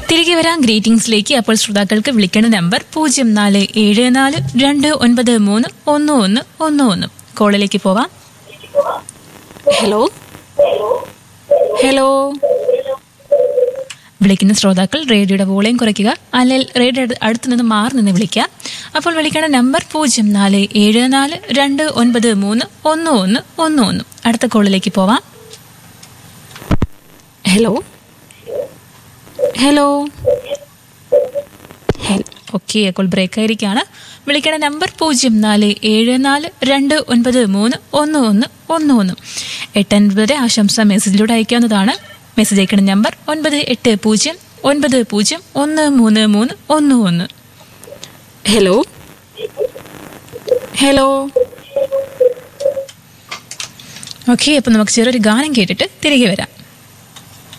തിരികെ വരാം ഗ്രീറ്റിംഗ്സിലേക്ക് അപ്പോൾ ശ്രോതാക്കൾക്ക് വിളിക്കേണ്ട നമ്പർ പൂജ്യം നാല് ഏഴ് നാല് രണ്ട് ഒൻപത് മൂന്ന് ഒന്ന് ഒന്ന് ഒന്ന് ഒന്ന് കോളിലേക്ക് പോവാം ഹലോ ഹലോ വിളിക്കുന്ന ശ്രോതാക്കൾ റേഡിയോയുടെ വോളിയം കുറയ്ക്കുക അല്ലെങ്കിൽ റേഡിയോ അടുത്ത് നിന്ന് മാറി നിന്ന് വിളിക്കുക അപ്പോൾ വിളിക്കേണ്ട നമ്പർ പൂജ്യം നാല് ഏഴ് നാല് രണ്ട് ഒൻപത് മൂന്ന് ഒന്ന് ഒന്ന് ഒന്ന് ഒന്ന് അടുത്ത കോളിലേക്ക് പോവാം ഹലോ ഹലോ ഓക്കെ അപ്പോൾ ബ്രേക്ക് ആയിരിക്കാണ് വിളിക്കേണ്ട നമ്പർ പൂജ്യം നാല് ഏഴ് നാല് രണ്ട് ഒൻപത് മൂന്ന് ഒന്ന് ഒന്ന് ഒന്ന് ഒന്ന് എട്ടൻപത് ആശംസ മെസ്സേജിലൂടെ അയക്കാവുന്നതാണ് മെസ്സേജ് അയക്കുന്ന നമ്പർ ഒൻപത് എട്ട് പൂജ്യം ഒൻപത് പൂജ്യം ഒന്ന് മൂന്ന് മൂന്ന് ഒന്ന് ഒന്ന് ഹലോ ഹലോ ഓക്കെ അപ്പം നമുക്ക് ചെറിയൊരു ഗാനം കേട്ടിട്ട് തിരികെ വരാം